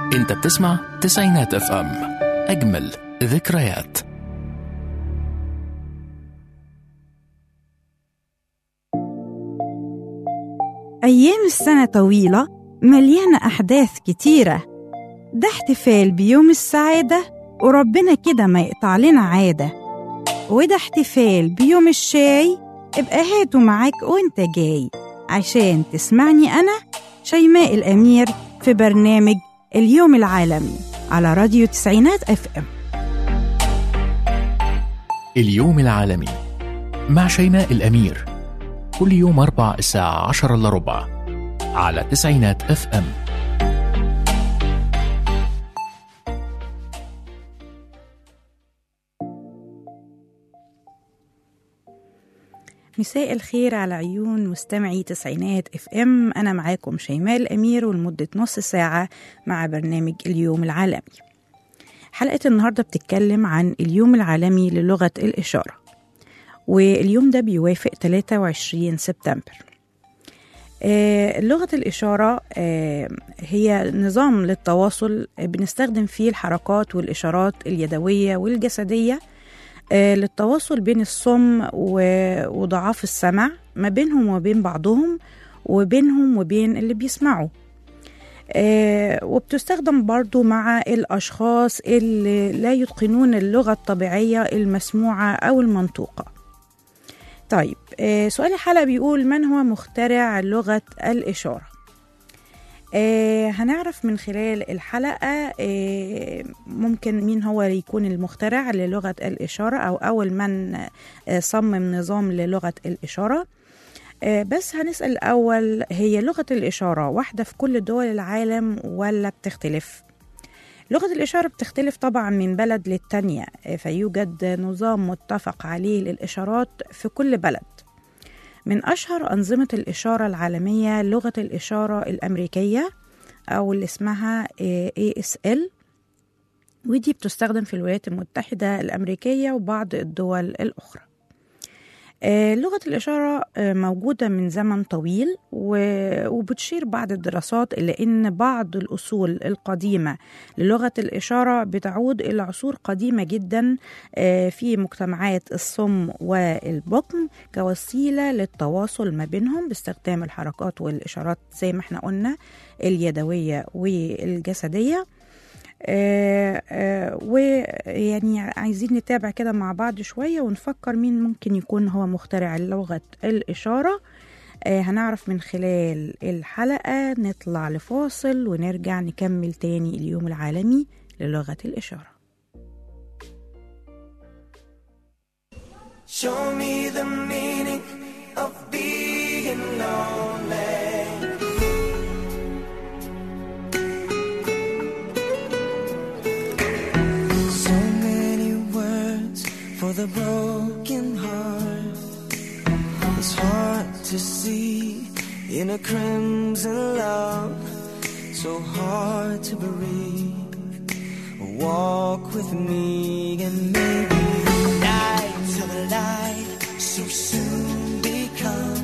انت بتسمع تسعينات اف ام اجمل ذكريات أيام السنة طويلة مليانة أحداث كتيرة ده احتفال بيوم السعادة وربنا كده ما يقطع لنا عادة وده احتفال بيوم الشاي ابقى هاته معاك وانت جاي عشان تسمعني أنا شيماء الأمير في برنامج اليوم العالمي على راديو تسعينات اف ام اليوم العالمي مع شيماء الأمير كل يوم أربع الساعة عشر إلا ربع على تسعينات اف ام مساء الخير على عيون مستمعي تسعينات اف ام انا معاكم شيماء الامير ولمده نص ساعه مع برنامج اليوم العالمي حلقه النهارده بتتكلم عن اليوم العالمي للغه الاشاره واليوم ده بيوافق 23 سبتمبر آه، لغة الإشارة آه، هي نظام للتواصل بنستخدم فيه الحركات والإشارات اليدوية والجسدية آه، للتواصل بين الصم و- وضعاف السمع ما بينهم وبين بعضهم وبينهم وبين اللي بيسمعوا آه، وبتستخدم برضو مع الأشخاص اللي لا يتقنون اللغة الطبيعية المسموعة أو المنطوقة طيب آه، سؤال الحلقة بيقول من هو مخترع لغة الإشارة آه هنعرف من خلال الحلقة آه ممكن مين هو يكون المخترع للغة الإشارة أو أول من آه صمم نظام للغة الإشارة آه بس هنسأل الأول هي لغة الإشارة واحدة في كل دول العالم ولا بتختلف؟ لغة الإشارة بتختلف طبعا من بلد للتانية آه، فيوجد نظام متفق عليه للإشارات في كل بلد من أشهر أنظمة الإشارة العالمية لغة الإشارة الأمريكية أو اللي اسمها آه، ASL ودي بتستخدم في الولايات المتحدة الأمريكية وبعض الدول الأخرى آه، لغة الإشارة آه، موجودة من زمن طويل و- وبتشير بعض الدراسات إلى أن بعض الأصول القديمة للغة الإشارة بتعود إلى عصور قديمة جدا آه، في مجتمعات الصم والبكم كوسيلة للتواصل ما بينهم باستخدام الحركات والإشارات زي ما احنا قلنا اليدوية والجسدية آه، آه، ويعني عايزين نتابع كده مع بعض شوية ونفكر مين ممكن يكون هو مخترع لغة الإشارة آه، هنعرف من خلال الحلقة نطلع لفاصل ونرجع نكمل تاني اليوم العالمي للغة الإشارة Show me the meaning of being lonely. So many words for the broken heart. It's hard to see in a crimson love. So hard to breathe. Walk with me and maybe nights of light so soon become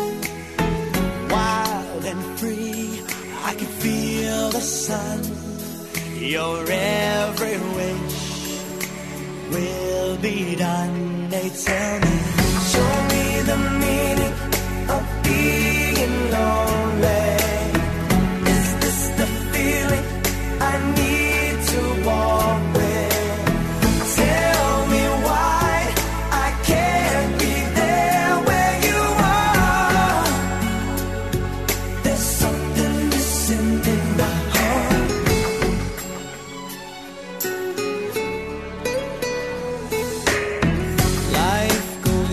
wild and free. I can feel the sun. Your every wish will be done. They tell me, show me the meaning of being lonely. Is this the feeling I need to walk with? Tell me why I can't be there where you are. There's something missing in my heart. Life goes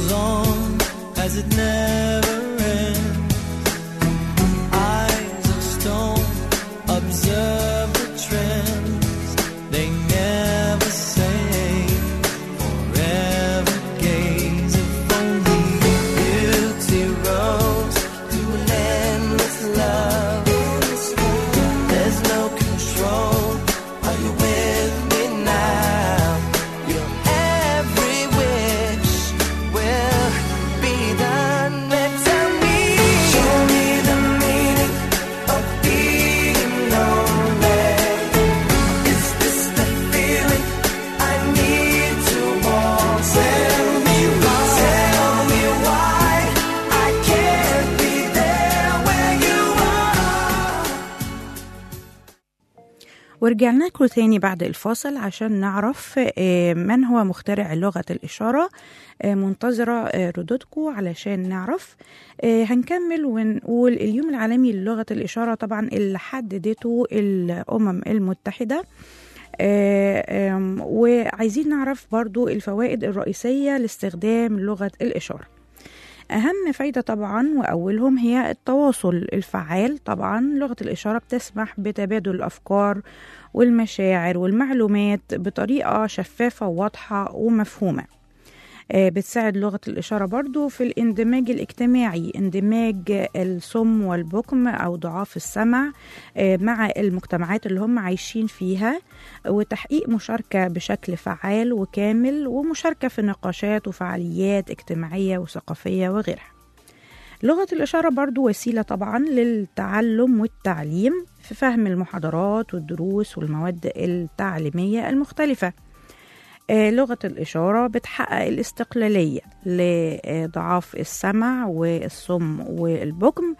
ورجعنا لكم تاني بعد الفاصل عشان نعرف آه، من هو مخترع لغة الإشارة آه، منتظرة آه، ردودكم علشان نعرف آه، هنكمل ونقول اليوم العالمي للغة الإشارة طبعا اللي حددته الأمم المتحدة آه، آم، وعايزين نعرف برضو الفوائد الرئيسية لاستخدام لغة الإشارة أهم فايدة طبعا وأولهم هي التواصل الفعال طبعا لغة الإشارة بتسمح بتبادل الأفكار والمشاعر والمعلومات بطريقة شفافة وواضحة ومفهومة آه، بتساعد لغة الإشارة برضو في الاندماج الاجتماعي اندماج الصم والبكم أو ضعاف السمع آه، مع المجتمعات اللي هم عايشين فيها وتحقيق مشاركة بشكل فعال وكامل ومشاركة في نقاشات وفعاليات اجتماعية وثقافية وغيرها لغة الإشارة برضو وسيلة طبعا للتعلم والتعليم في فهم المحاضرات والدروس والمواد التعليمية المختلفة آه، لغة الإشارة بتحقق الاستقلالية لضعاف السمع والصم والبكم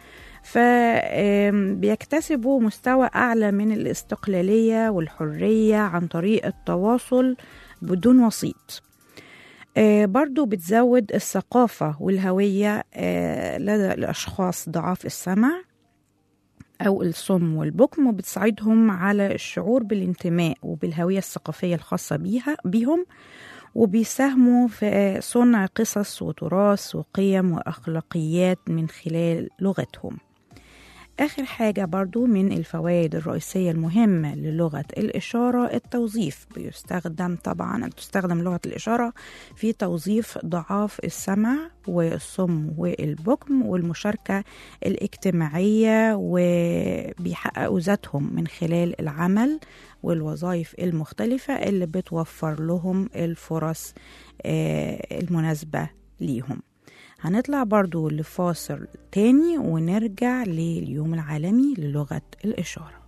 فبيكتسبوا مستوى أعلى من الاستقلالية والحرية عن طريق التواصل بدون وسيط آه، برضو بتزود الثقافة والهوية آه، لدى الأشخاص ضعاف السمع أو الصم والبكم وبتساعدهم على الشعور بالانتماء وبالهوية الثقافية الخاصة بيها بيهم وبيساهموا في صنع قصص وتراث وقيم وأخلاقيات من خلال لغتهم آخر حاجة برضو من الفوائد الرئيسية المهمة للغة الإشارة التوظيف بيستخدم طبعا تستخدم لغة الإشارة في توظيف ضعاف السمع والصم والبكم والمشاركة الاجتماعية وبيحققوا ذاتهم من خلال العمل والوظائف المختلفة اللي بتوفر لهم الفرص آه، المناسبة ليهم هنطلع برضو لفاصل تاني ونرجع لليوم العالمي للغة الإشارة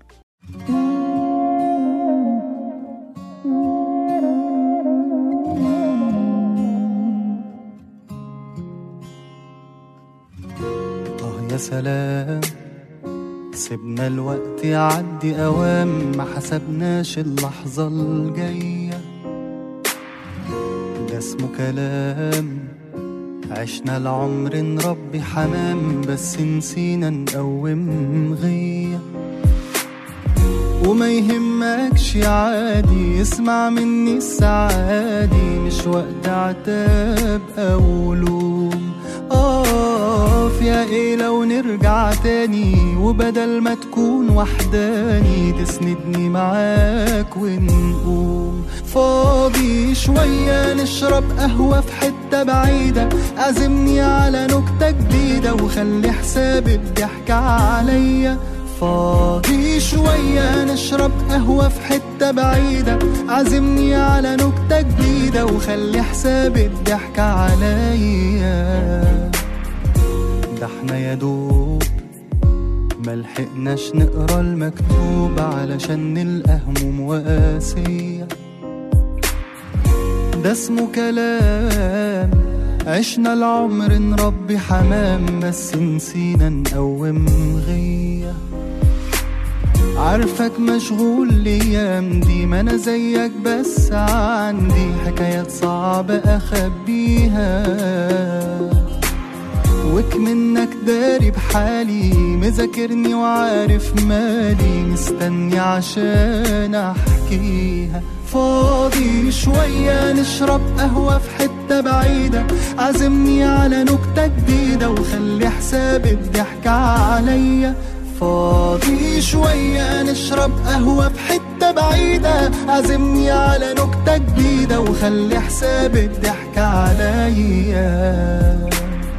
آه يا سلام سيبنا الوقت يعدي أوام ما حسبناش اللحظة الجاية ده اسمه كلام عشنا العمر نربي حمام بس نسينا نقوم غيه وما يهمكش عادي اسمع مني السعادي مش وقت عتاب او لوم اقف يا ايه لو نرجع تاني وبدل ما تكون وحداني تسندني معاك ونقوم فاضي شوية نشرب قهوة في حتة بعيدة عزمني على نكتة جديدة وخلي حساب الضحك عليا فاضي شوية نشرب قهوة في حتة بعيدة عزمني على نكتة جديدة وخلي حساب الضحك عليا ده احنا يا دوب ملحقناش نقرا المكتوب علشان نلقى هموم وقاسية ده اسمه كلام عشنا العمر نربي حمام بس نسينا نقوم غيه عارفك مشغول الايام دي ما انا زيك بس عندي حكايات صعبة اخبيها وك منك داري بحالي مذاكرني وعارف مالي مستني عشان احكيها فاضي شوية نشرب قهوة في حتة بعيدة عزمني على نكتة جديدة وخلي حساب الضحك عليا فاضي شوية نشرب قهوة في حتة بعيدة عزمني على نكتة جديدة وخلي حساب الضحك عليا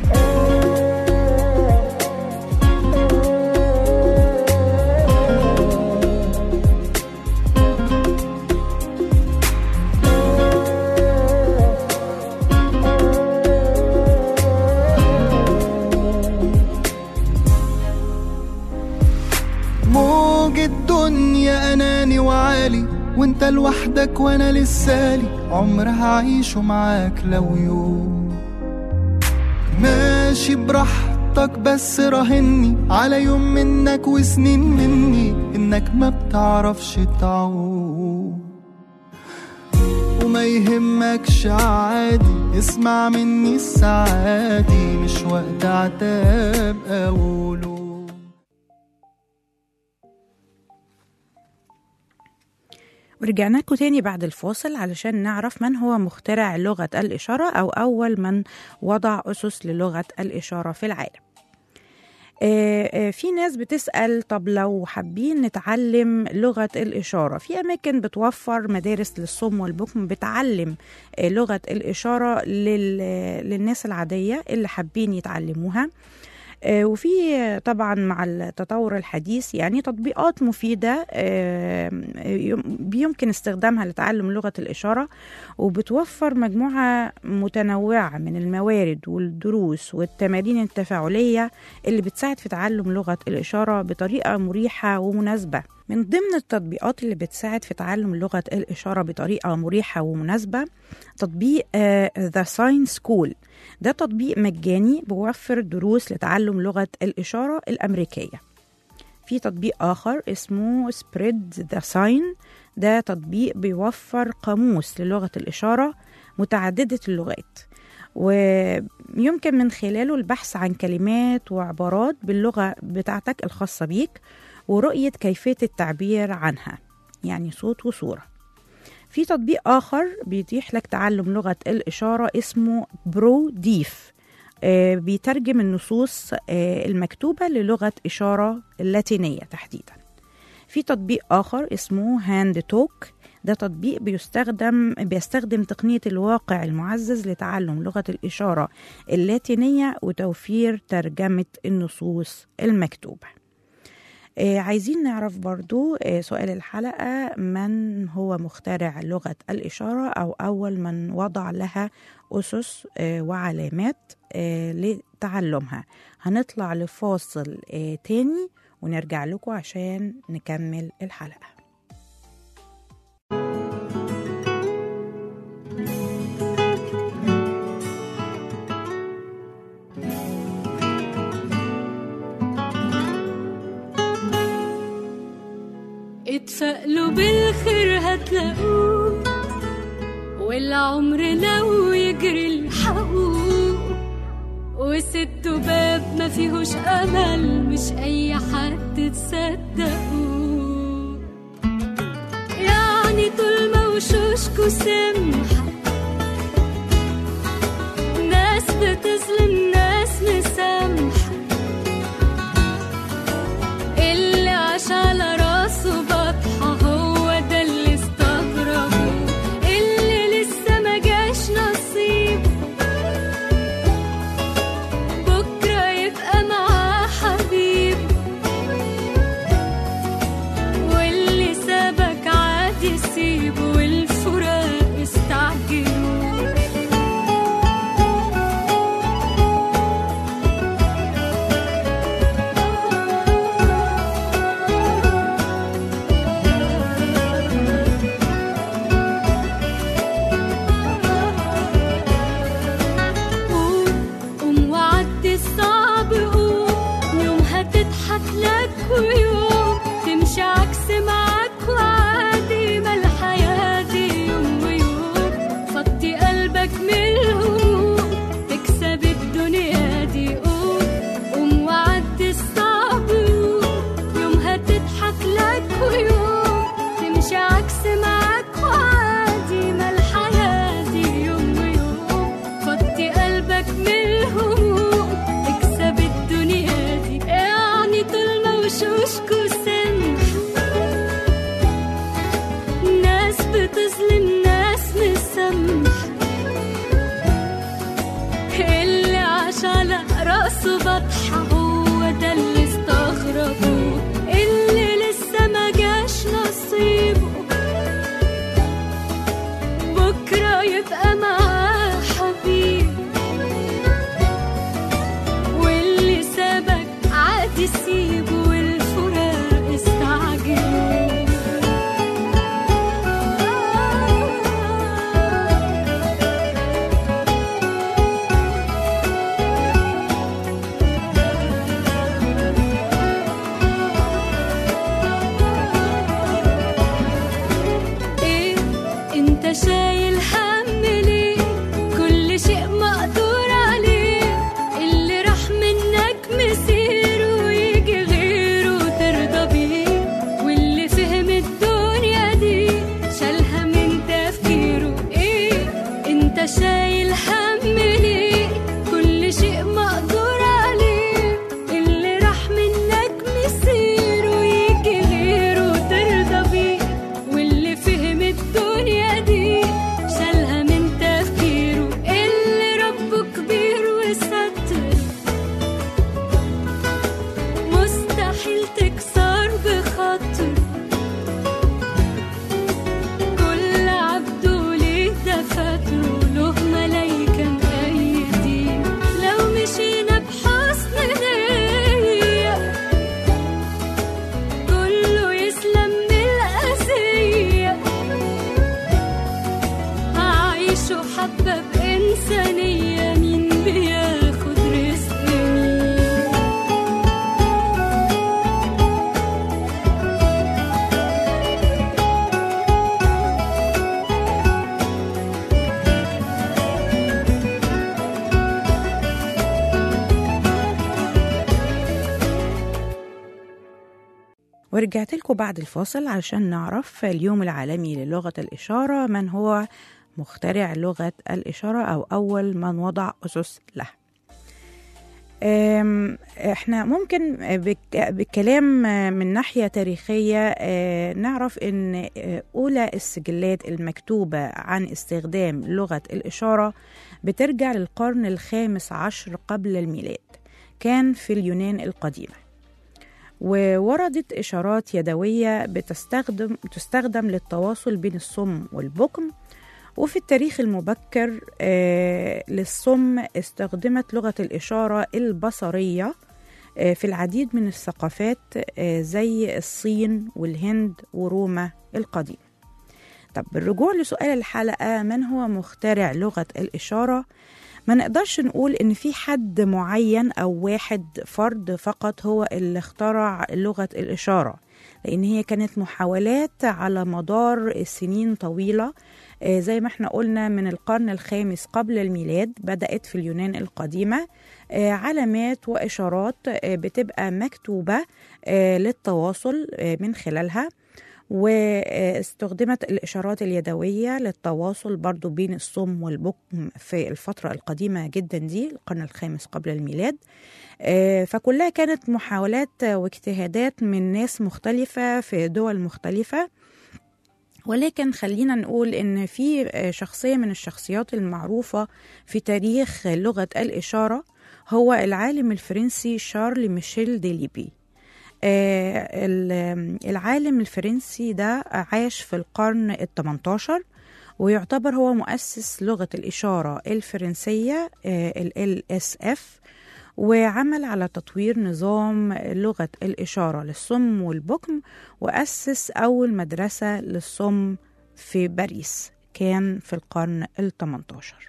موج الدنيا اناني وعالي وانت لوحدك وانا لسالي عمر هعيشه معاك لو يوم ماشي براحتك بس راهني على يوم منك وسنين مني إنك ما بتعرفش تعوم وما يهمكش عادي اسمع مني السعادي مش وقت عتاب أو لوم ورجعنا لكم تاني بعد الفاصل علشان نعرف من هو مخترع لغة الإشارة أو أول من وضع أسس للغة الإشارة في العالم آه، آه، في ناس بتسأل طب لو حابين نتعلم لغة الإشارة في أماكن بتوفر مدارس للصم والبكم بتعلم آه، لغة الإشارة لل- للناس العادية اللي حابين يتعلموها آه، وفي آه، طبعا مع التطور الحديث يعني تطبيقات مفيدة آه، يم- بيمكن استخدامها لتعلم لغة الإشارة وبتوفر مجموعة متنوعة من الموارد والدروس والتمارين التفاعلية اللي بتساعد في تعلم لغة الإشارة بطريقة مريحة ومناسبة من ضمن التطبيقات اللي بتساعد في تعلم لغة الإشارة بطريقة مريحة ومناسبة تطبيق آه، The Sign School ده تطبيق مجاني بيوفر دروس لتعلم لغة الإشارة الأمريكية في تطبيق آخر اسمه Spread the Sign ده تطبيق بيوفر قاموس للغة الإشارة متعددة اللغات ويمكن من خلاله البحث عن كلمات وعبارات باللغة بتاعتك الخاصة بيك ورؤية كيفية التعبير عنها يعني صوت وصورة في تطبيق آخر بيتيح لك تعلم لغة الإشارة اسمه برو ديف آه، بيترجم النصوص آه، المكتوبة للغة إشارة اللاتينية تحديدا في تطبيق آخر اسمه هاند توك ده تطبيق بيستخدم بيستخدم تقنية الواقع المعزز لتعلم لغة الإشارة اللاتينية وتوفير ترجمة النصوص المكتوبة آه، عايزين نعرف برضو آه، سؤال الحلقة من هو مخترع لغة الإشارة أو أول من وضع لها أسس آه، وعلامات آه، لتعلمها هنطلع لفاصل آه، تاني ونرجع لكم عشان نكمل الحلقة اتفائلوا بالخير هتلاقوه والعمر لو يجري الحقوق وسدوا باب ما فيهوش امل مش اي حد تصدقوه يعني طول ما وشوشكوا سمحة ناس بتظلم ناس مسامحة اللي عاش على راسه بطحة هو ده اللي استغربه اللي لسه ما جاش نصيب بكرة يبقى معاه حبيب واللي سابك عادي سيبه والفراق استعجلوا قوم قوم وعدي الصعب قوم يوم هتضحك لك ويوم تمشي عكس معاك وعادي ما الحياة دي يوم ويوم فضي قلبك من الهموم تكسب الدنيا دي قوم قوم وعدي الصعب قوم يوم هتضحك لك ويوم تمشي عكس معاك وعادي ما الحياة دي يوم ويوم فضي قلبك من الهموم تكسب الدنيا دي يعني طول ما وشوشكوا سمح ناس بتظلم ناس مسامح اللي عاش على راسه بطحة هو ده اللي استغربوه اللي لسه ما جاش نصيبه بكرة يبقى معاه حبيب واللي سابك عادي سيبه والفراق ورجعت لكم بعد الفاصل علشان نعرف اليوم العالمي للغة الإشارة من هو مخترع لغة الإشارة أو أول من وضع أسس لها أم، احنا ممكن بك- بالكلام من ناحية تاريخية آه، نعرف ان آه، اولى السجلات المكتوبة عن استخدام لغة الاشارة بترجع للقرن الخامس عشر قبل الميلاد كان في اليونان القديمة ووردت إشارات يدوية بتستخدم تستخدم للتواصل بين الصم والبكم وفي التاريخ المبكر آه، للصم استخدمت لغة الإشارة البصرية آه، في العديد من الثقافات آه، زي الصين والهند وروما القديمة طب بالرجوع لسؤال الحلقة من هو مخترع لغة الإشارة ما نقدرش نقول إن في حد معين أو واحد فرد فقط هو اللي اخترع لغة الإشارة لأن هي كانت محاولات على مدار سنين طويلة آه، زي ما احنا قلنا من القرن الخامس قبل الميلاد بدأت في اليونان القديمة آه، علامات وإشارات آه، بتبقى مكتوبة آه، للتواصل آه، من خلالها واستخدمت الإشارات اليدوية للتواصل برضو بين الصم والبكم في الفترة القديمة جدا دي القرن الخامس قبل الميلاد آه، فكلها كانت محاولات واجتهادات من ناس مختلفة في دول مختلفة ولكن خلينا نقول ان في آه، شخصيه من الشخصيات المعروفه في تاريخ لغه الاشاره هو العالم الفرنسي شارل ميشيل ديليبي آه، ال- العالم الفرنسي ده عاش في القرن ال 18 ويعتبر هو مؤسس لغة الإشارة الفرنسية ال LSF وعمل على تطوير نظام لغة الإشارة للصم والبكم وأسس أول مدرسة للصم في باريس كان في القرن ال 18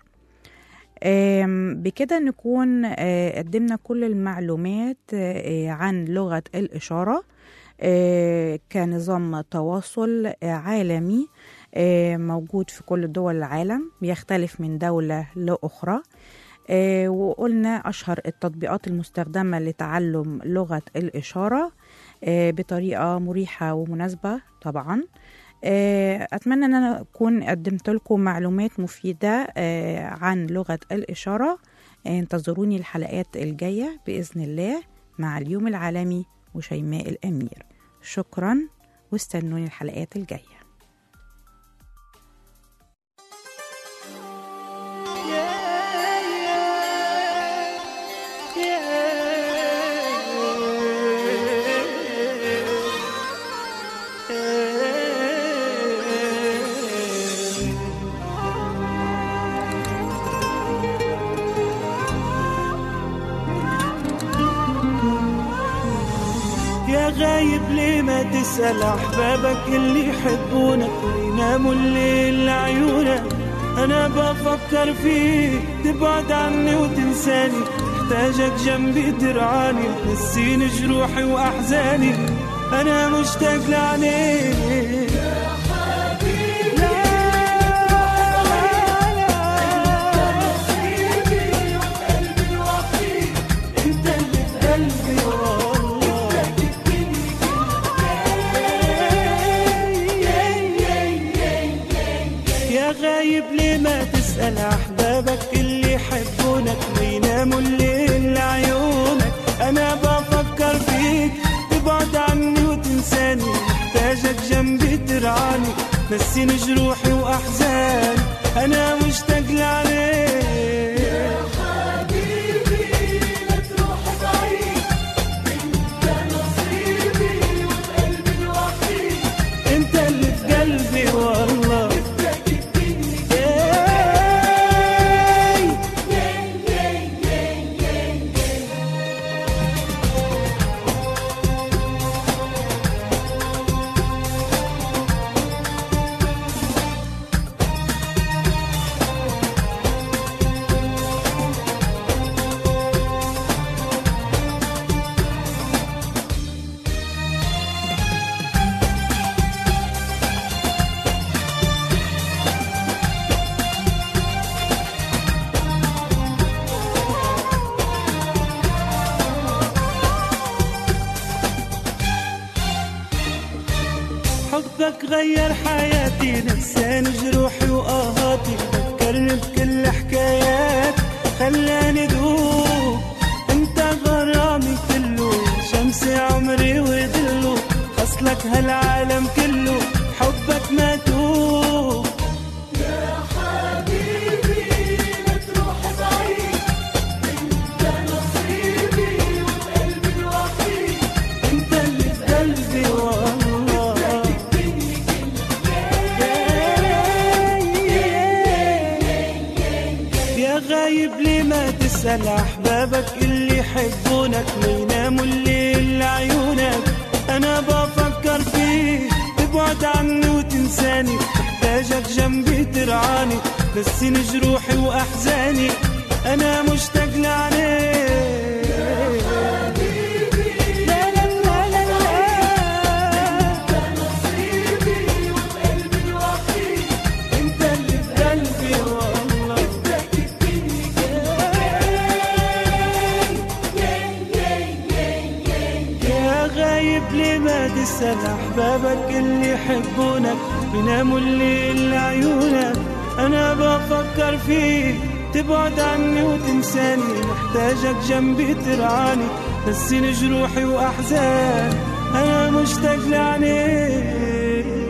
آم، بكده نكون آه، قدمنا كل المعلومات آه، عن لغة الإشارة آه، كنظام تواصل آه، عالمي آه، موجود في كل دول العالم بيختلف من دولة لأخرى آه، وقلنا أشهر التطبيقات المستخدمة لتعلم لغة الإشارة آه، بطريقة مريحة ومناسبة طبعا آه، أتمنى أن أنا أكون قدمت لكم معلومات مفيدة آه، عن لغة الإشارة آه، انتظروني الحلقات الجاية بإذن الله مع اليوم العالمي وشيماء الأمير شكرا واستنوني الحلقات الجايه يا غايب ليه ما تسأل أحبابك اللي يحبونك ويناموا الليل لعيونك أنا بفكر فيك تبعد عني وتنساني محتاجك جنبي ترعاني تنسيني جروحي وأحزاني أنا مشتاق لعينيك انت اللي في قلبي والله يا غايب ليه ما تسأل أحبابك اللي يحبونك ويناموا الليل لعيونك أنا بفكر فيك تبعد عني وتنساني محتاجك جنبي ترعاني نسيني جروحي وأحزاني أنا مشتاق لعليك انت اللي في قلبي والله إيه. حبك غير حياتي نساني جروحي وآهاتي ذكرني بكل حكايات خلاني دوب انت غرامي كله شمس عمري وظله خصلك هالعالم كله حبك ما توب انت اللي في قلبي والله يا غايب ليه ما تسأل أحبابك اللي يحبونك ما يناموا الليل لعيونك أنا بفكر فيك تبعد عني وتنساني محتاجك جنبي ترعاني نسيني جروحي وأحزاني أنا مشتاق لعينيك لا لا لا لا لا انت اللي في قلبي والله يا غايب ليه ما تسأل أحبابك اللي يحبونك بيناموا الليل لعيونك أنا بفكر فيك تبعد عني وتنساني محتاجك جنبي ترعاني نسيني جروحي وأحزاني أنا مشتاق لعينيك